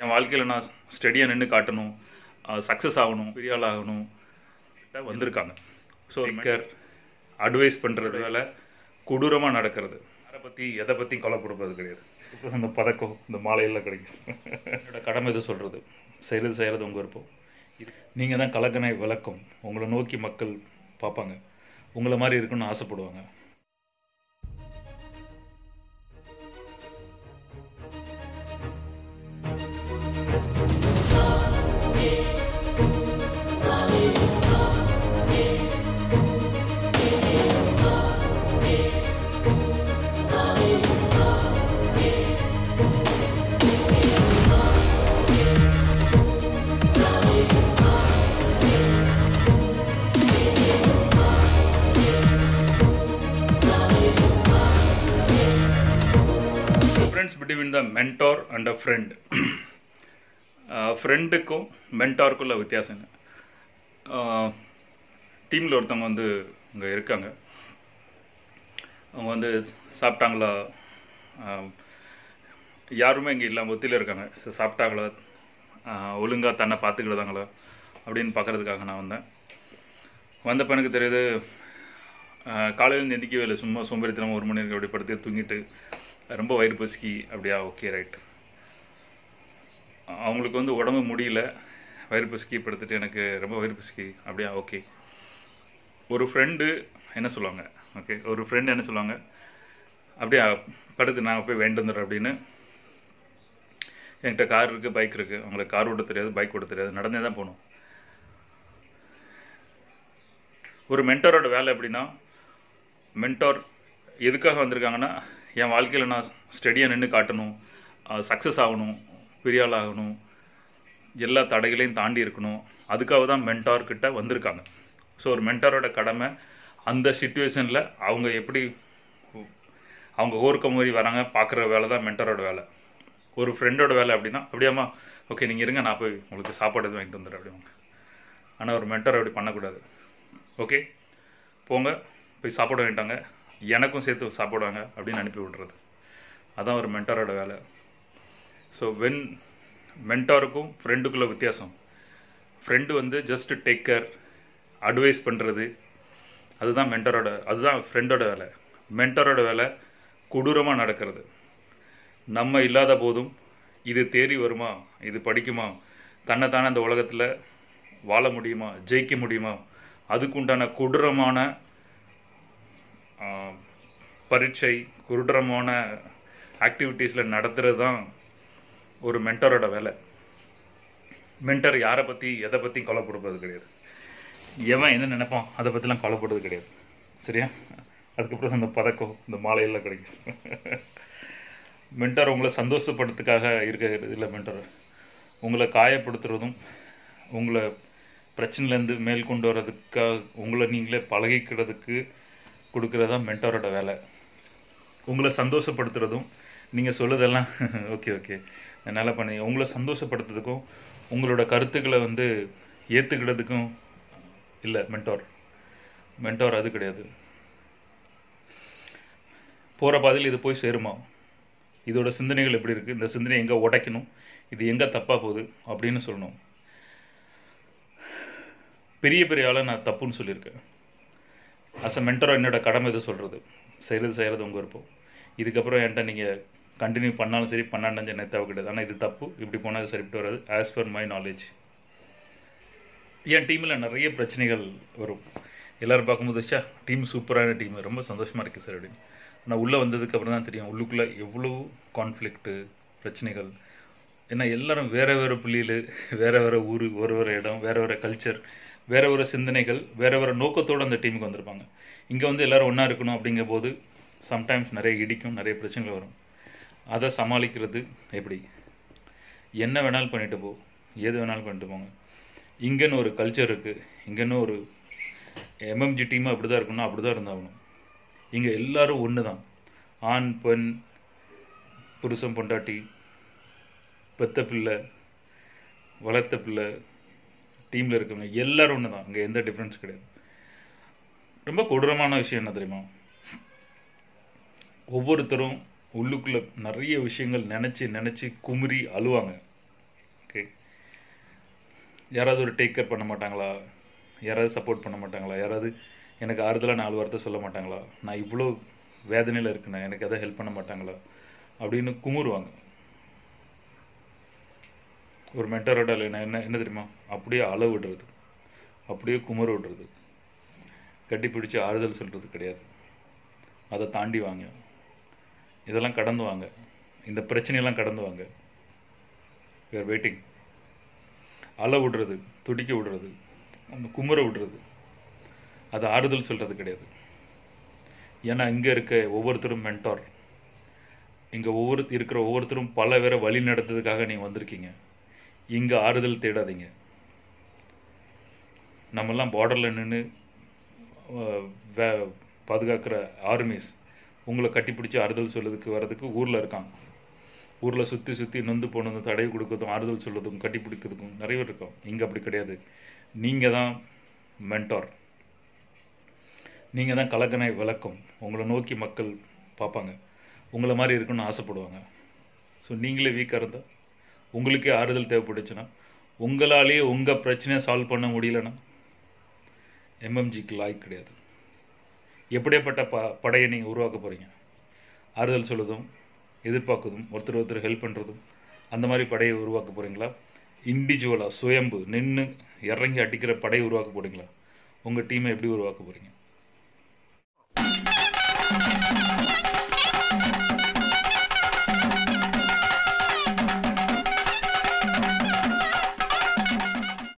என் வாழ்க்கையில் நான் ஸ்டெடியாக நின்று காட்டணும் சக்ஸஸ் ஆகணும் பெரிய ஆள் ஆகணும் வந்திருக்காங்க ஸோ மேக்கர் அட்வைஸ் பண்ணுறது வேலை கொடூரமாக நடக்கிறது அதை பற்றி எதை பற்றி கொலைப்படுறது கிடையாது இப்போ அந்த பதக்கம் இந்த மாலையெல்லாம் கிடைக்கும் என்னோட கடமை இது சொல்கிறது செய்கிறது செய்கிறது உங்கள் விருப்பம் நீங்கள் தான் கலக்கனை விளக்கம் உங்களை நோக்கி மக்கள் பார்ப்பாங்க உங்களை மாதிரி இருக்குன்னு ஆசைப்படுவாங்க difference between the mentor and a friend ஃப்ரெண்டுக்கும் மென்டாருக்குள்ள வித்தியாசம் என்ன டீமில் ஒருத்தவங்க வந்து இங்கே இருக்காங்க அவங்க வந்து சாப்பிட்டாங்களா ஆஹ், யாருமே இங்கே இல்லாமல் ஒத்தியில் இருக்காங்க ஸோ சாப்பிட்டாங்களா ஒழுங்காக தன்னை பார்த்துக்கிடுதாங்களா அப்படின்னு பார்க்கறதுக்காக நான் வந்தேன் வந்தப்ப எனக்கு தெரியுது காலையில் எந்திக்கவே இல்லை சும்மா சோம்பேறித்தனமாக ஒரு மணி நேரம் அப்படி படுத்து தூங்கிட்டு ரொம்ப வயிறு பசிக்கி அப்படியா ஓகே ரைட் அவங்களுக்கு வந்து உடம்பு முடியல வயிறு பசிக்கி படுத்துட்டு எனக்கு ரொம்ப வயிறு பசிக்கி அப்படியா ஓகே ஒரு ஃப்ரெண்டு என்ன சொல்லுவாங்க ஓகே ஒரு ஃப்ரெண்டு என்ன சொல்லுவாங்க அப்படியா படுத்து நான் போய் வேண்டு வந்துடுறேன் அப்படின்னு என்கிட்ட கார் இருக்குது பைக் இருக்குது அவங்களுக்கு கார் ஓட்ட தெரியாது பைக் ஓட்ட தெரியாது நடந்தே தான் போகணும் ஒரு மென்டரோட வேலை எப்படின்னா மென்டார் எதுக்காக வந்திருக்காங்கன்னா என் வாழ்க்கையில் நான் ஸ்டெடியாக நின்று காட்டணும் சக்ஸஸ் ஆகணும் பெரிய ஆள் ஆகணும் எல்லா தடைகளையும் தாண்டி இருக்கணும் அதுக்காக தான் மென்டார் கிட்ட வந்திருக்காங்க ஸோ ஒரு மென்டாரோட கடமை அந்த சுச்சுவேஷனில் அவங்க எப்படி அவங்க ஓர்க்க மாதிரி வராங்க பார்க்குற வேலை தான் மென்டரோட வேலை ஒரு ஃப்ரெண்டோட வேலை அப்படின்னா அப்படியாம்மா ஓகே நீங்கள் இருங்க நான் போய் உங்களுக்கு சாப்பாடு எதுவும் வாங்கிட்டு வந்துடுறேன் அப்படிவாங்க ஆனால் ஒரு மென்டர் அப்படி பண்ணக்கூடாது ஓகே போங்க போய் சாப்பாடு வாங்கிட்டாங்க எனக்கும் சேர்த்து சாப்பிடுவாங்க அப்படின்னு அனுப்பி விடுறது அதான் ஒரு மென்டரோட வேலை ஸோ வென் மென்டாருக்கும் ஃப்ரெண்டுக்குள்ள வித்தியாசம் ஃப்ரெண்டு வந்து ஜஸ்ட் டேக் கேர் அட்வைஸ் பண்ணுறது அதுதான் மென்டரோட அதுதான் ஃப்ரெண்டோட வேலை மென்டரோட வேலை கொடூரமாக நடக்கிறது நம்ம இல்லாத போதும் இது தேறி வருமா இது படிக்குமா தன்னைத்தானே அந்த உலகத்தில் வாழ முடியுமா ஜெயிக்க முடியுமா அதுக்குண்டான கொடூரமான ஆஹ், பரீட்சை கொடூரமான ஆக்டிவிட்டீஸில் நடத்துறது தான் ஒரு மென்டரோட வேலை மென்டர் யாரை பற்றி எதை பற்றி கொலைப்படுறது கிடையாது எவன் என்ன நினைப்பான் அதை பற்றிலாம் கொலைப்படுறது கிடையாது சரியா அதுக்கப்புறம் அந்த பதக்கம் இந்த மாலையெல்லாம் கிடைக்கும் மென்டர் உங்களை சந்தோஷப்படுறதுக்காக இருக்கிறது இல்லை மென்டர் உங்களை காயப்படுத்துறதும் உங்களை பிரச்சனையிலேருந்து மேல் கொண்டு வர்றதுக்காக உங்களை நீங்களே பழகிக்கிறதுக்கு கொடுக்கறதா மென்டரோட வேலை உங்களை சந்தோஷப்படுத்துறதும் நீங்கள் சொல்லுதெல்லாம் ஓகே ஓகே நல்லா பண்ணி உங்களை சந்தோஷப்படுத்துறதுக்கும் உங்களோட கருத்துக்களை வந்து ஏற்றுக்கிறதுக்கும் இல்லை மென்டார் மென்டார் அது கிடையாது போகிற பாதையில் இது போய் சேருமா இதோட சிந்தனைகள் எப்படி இருக்குது இந்த சிந்தனை எங்கே உடைக்கணும் இது எங்கே தப்பாக போகுது அப்படின்னு சொல்லணும் பெரிய பெரிய ஆளை நான் தப்புன்னு சொல்லியிருக்கேன் அஸ் அ மென்டரோ என்னோட கடமை இது சொல்கிறது செய்கிறது செய்கிறது உங்கள் விருப்பம் இதுக்கப்புறம் என்கிட்ட நீங்கள் கண்டினியூ பண்ணாலும் சரி பண்ணாலும் என்ன தேவை கிடையாது ஆனால் இது தப்பு இப்படி போனால் இது சரிப்பட்டு வராது ஆஸ் பர் மை நாலேஜ் என் டீமில் நிறைய பிரச்சனைகள் வரும் எல்லாரும் பார்க்கும்போது ஷா டீம் சூப்பரான டீம் ரொம்ப சந்தோஷமாக இருக்குது சார் அப்படின்னு ஆனால் உள்ளே வந்ததுக்கு அப்புறம் தான் தெரியும் உள்ளுக்குள்ளே எவ்வளோ கான்ஃப்ளிக்ட்டு பிரச்சனைகள் ஏன்னா எல்லாரும் வேறு வேறு புள்ளியில் வேறு வேறு ஊர் ஒரு ஒரு இடம் வேறு வேறு கல்ச்சர் வேறு வேறு சிந்தனைகள் வேறு வேறு நோக்கத்தோடு அந்த டீமுக்கு வந்திருப்பாங்க இங்கே வந்து எல்லாரும் ஒன்றா இருக்கணும் அப்படிங்கும் போது சம்டைம்ஸ் நிறைய இடிக்கும் நிறைய பிரச்சனைகள் வரும் அதை சமாளிக்கிறது எப்படி என்ன வேணாலும் பண்ணிட்டு போ எது வேணாலும் பண்ணிட்டு போங்க இங்கேன்னு ஒரு கல்ச்சர் இருக்குது இங்கேன்னு ஒரு எம்எம்ஜி டீம் அப்படி தான் இருக்கணும் அப்படி தான் இருந்தாகணும் இங்கே எல்லாரும் ஒன்று தான் ஆண் பெண் புருஷன் பொண்டாட்டி பெத்த பிள்ளை வளர்த்த பிள்ளை டீமில் இருக்கவங்க எல்லாரும் ஒன்று தான் இங்கே எந்த டிஃப்ரென்ஸ் கிடையாது ரொம்ப கொடூரமான விஷயம் என்ன தெரியுமா ஒவ்வொருத்தரும் உள்ளுக்குள்ளே நிறைய விஷயங்கள் நினச்சி நினச்சி குமுறி அழுவாங்க யாராவது ஒரு டேக் கேர் பண்ண மாட்டாங்களா யாராவது சப்போர்ட் பண்ண மாட்டாங்களா யாராவது எனக்கு ஆறுதலாக நாலு வார்த்தை சொல்ல மாட்டாங்களா நான் இவ்வளோ வேதனையில் இருக்குண்ணே எனக்கு எதாவது ஹெல்ப் பண்ண மாட்டாங்களா அப்படின்னு குமுறுவாங்க ஒரு மென்டரோட என்ன என்ன என்ன தெரியுமா அப்படியே அள விடுறது அப்படியே குமுற விடுறது கட்டி பிடிச்சி ஆறுதல் சொல்கிறது கிடையாது அதை தாண்டி வாங்க இதெல்லாம் கடந்து வாங்க இந்த பிரச்சனையெல்லாம் கடந்து வாங்க யூஆர் வெயிட்டிங் அல விடுறது துடிக்க விடுறது அந்த குமுற விடுறது அது ஆறுதல் சொல்கிறது கிடையாது ஏன்னா இங்கே இருக்க ஒவ்வொருத்தரும் மென்டார் இங்கே ஒவ்வொரு இருக்கிற ஒவ்வொருத்தரும் பல பேரை வழி நடத்துறதுக்காக நீங்கள் வந்திருக்கீங்க இங்கே ஆறுதல் தேடாதீங்க நம்மெல்லாம் பார்டரில் நின்று வே பாதுகாக்கிற ஆர்மிஸ் உங்களை கட்டிப்பிடிச்சி ஆறுதல் சொல்லுறதுக்கு வர்றதுக்கு ஊரில் இருக்காங்க ஊரில் சுற்றி சுற்றி நொந்து போனது தடவி கொடுக்கறதும் ஆறுதல் சொல்றதும் கட்டி பிடிக்கிறதுக்கும் நிறைய பேர் இருக்கோம் இங்கே அப்படி கிடையாது நீங்கள் தான் மென்டார் நீங்கள் தான் கலக்கனை விளக்கம் உங்களை நோக்கி மக்கள் பார்ப்பாங்க உங்களை மாதிரி இருக்குன்னு ஆசைப்படுவாங்க ஸோ நீங்களே வீக்காக இருந்தால் உங்களுக்கே ஆறுதல் தேவைப்பட்டுச்சுன்னா உங்களாலேயே உங்கள் பிரச்சனையை சால்வ் பண்ண முடியலன்னா எம்எம்ஜிக்கு லாய்க் கிடையாது எப்படியாப்பட்ட ப படையை நீங்கள் உருவாக்க போகிறீங்க ஆறுதல் சொல்லுதும் எதிர்பார்க்குதும் ஒருத்தர் ஒருத்தர் ஹெல்ப் பண்ணுறதும் அந்த மாதிரி படையை உருவாக்க போகிறீங்களா இண்டிவிஜுவலாக சுயம்பு நின்று இறங்கி அடிக்கிற படையை உருவாக்க போகிறீங்களா உங்கள் டீமை எப்படி உருவாக்க போகிறீங்க